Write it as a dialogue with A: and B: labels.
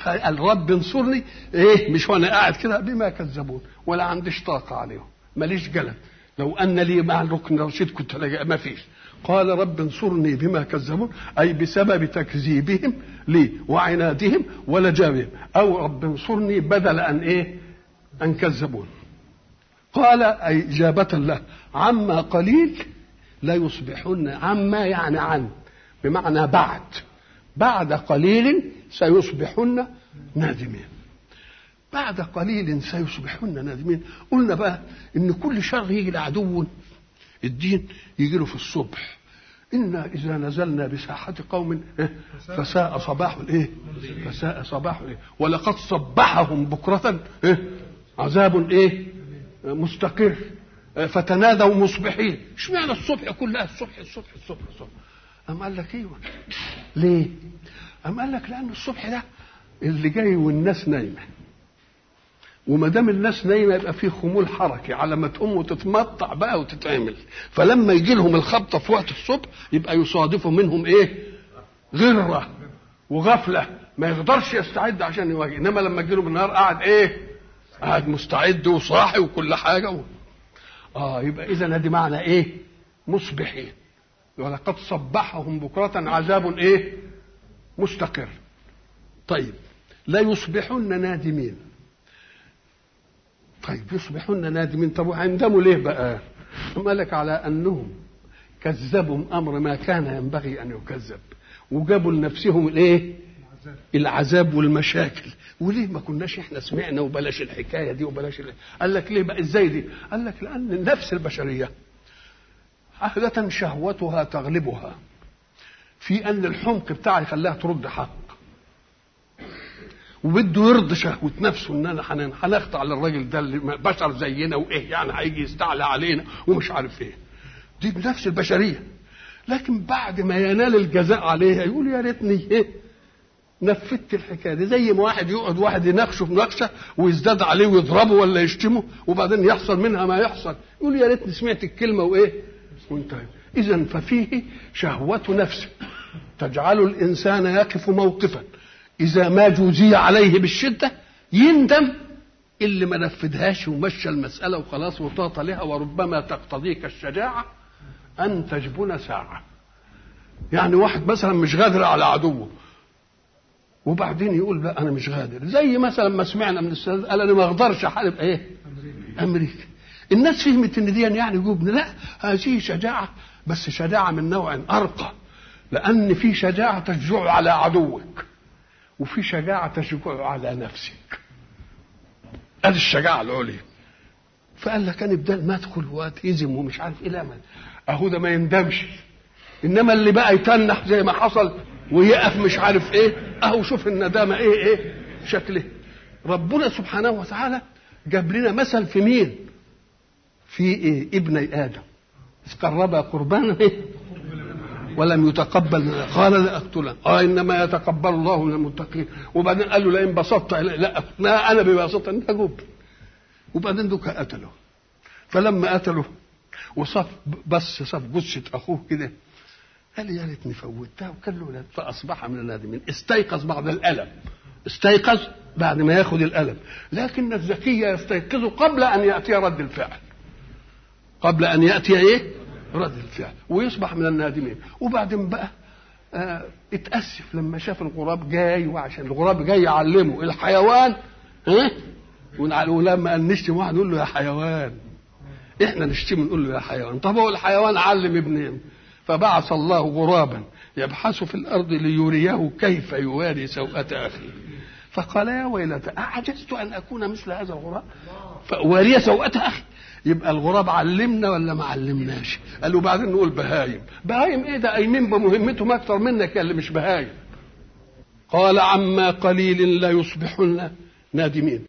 A: قال رب انصرني ايه مش وانا قاعد كده بما كذبون ولا عنديش طاقه عليهم ماليش جلد لو ان لي مع الركن الرشيد كنت ما فيش قال رب انصرني بما كذبون اي بسبب تكذيبهم لي وعنادهم ولجابهم او رب انصرني بدل ان ايه ان كذبون قال اي اجابه له عما قليل لا يصبحن عما يعني عن بمعنى بعد بعد قليل سيصبحن نادمين بعد قليل سيصبحن نادمين قلنا بقى ان كل شر يجي لعدو الدين يجي له في الصبح إنا إذا نزلنا بساحة قوم فساء صباح الإيه؟ فساء صباح الإيه؟ ولقد صبحهم بكرة إيه؟ عذاب إيه؟ مستقر فتنادوا مصبحين اشمعنى الصبح كلها الصبح الصبح الصبح الصبح أم قال لك ايوه ليه؟ أم قال لك لأن الصبح ده اللي جاي والناس نايمة وما دام الناس نايمه يبقى في خمول حركي على ما تقوم وتتمطع بقى وتتعمل فلما يجي لهم الخبطه في وقت الصبح يبقى يصادفوا منهم ايه؟ غره وغفله ما يقدرش يستعد عشان يواجه انما لما يجي لهم النهار قاعد ايه؟ قاعد مستعد وصاحي وكل حاجه و... اه يبقى اذا ادي معنى ايه؟ مصبحين ولقد صبحهم بكرة عذاب ايه؟ مستقر طيب لا يصبحن نادمين طيب يصبحون نادمين طب وهيندموا ليه بقى؟ قال لك على انهم كذبوا امر ما كان ينبغي ان يكذب وجابوا لنفسهم الايه؟ العذاب والمشاكل وليه ما كناش احنا سمعنا وبلاش الحكايه دي وبلاش ال... قال لك ليه بقى ازاي دي؟ قال لك لان النفس البشريه عادة شهوتها تغلبها في ان الحمق بتاعها يخليها ترد حق وبده يرضي شهوة نفسه ان انا هنخضع للراجل ده اللي بشر زينا وايه يعني هيجي يستعلى علينا ومش عارف ايه دي بنفس البشريه لكن بعد ما ينال الجزاء عليها يقول يا ريتني ايه نفذت الحكايه دي زي ما واحد يقعد واحد يناقشه في مناقشه ويزداد عليه ويضربه ولا يشتمه وبعدين يحصل منها ما يحصل يقول يا ريتني سمعت الكلمه وايه وانتهى اذا ففيه شهوه نفس تجعل الانسان يقف موقفا إذا ما جوزي عليه بالشدة يندم اللي ما نفذهاش ومشى المسألة وخلاص وطاط لها وربما تقتضيك الشجاعة أن تجبن ساعة يعني واحد مثلا مش غادر على عدوه وبعدين يقول لا أنا مش غادر زي مثلا ما سمعنا من السيد قال أنا ما أقدرش أحارب إيه أمريكا الناس فهمت إن دي يعني جبن لا هذه شجاعة بس شجاعة من نوع أرقى لأن في شجاعة تشجع على عدوك وفي شجاعة تشجع على نفسك ادي الشجاعة العليا فقال لك انا بدل ما ادخل واتهزم ومش عارف ايه لا ما اهو ده ما يندمش انما اللي بقى يتنح زي ما حصل ويقف مش عارف ايه اهو شوف الندامه ايه ايه شكله ربنا سبحانه وتعالى جاب لنا مثل في مين في ايه ابني ادم اذ قربا قربانا إيه؟ ولم يتقبل قال لا اقتله اه انما يتقبل الله من المتقين وبعدين قال له لئن بسطت لا ما انا ببسط انت جب وبعدين دوك قتله فلما قتله وصف بس صف جثه اخوه كده قال يا ريتني فوتها وكان له فاصبح من النادمين استيقظ بعد الالم استيقظ بعد ما ياخذ الالم لكن الذكي يستيقظ قبل ان ياتي رد الفعل قبل ان ياتي ايه رد الفعل ويصبح من النادمين وبعدين بقى آه اتأسف لما شاف الغراب جاي وعشان الغراب جاي يعلمه الحيوان ها ولما قال نشتم واحد نقول له يا حيوان احنا نشتم نقول له يا حيوان طب هو الحيوان علم ابنين فبعث الله غرابا يبحث في الارض ليريه كيف يواري سوءة اخيه فقال يا ويلتى اعجزت ان اكون مثل هذا الغراب فواري سوءة اخي يبقى الغراب علمنا ولا ما علمناش قال له بعدين نقول بهايم بهايم ايه ده قايمين بمهمتهم اكتر منك يا اللي مش بهايم قال عما قليل لا يصبحن نادمين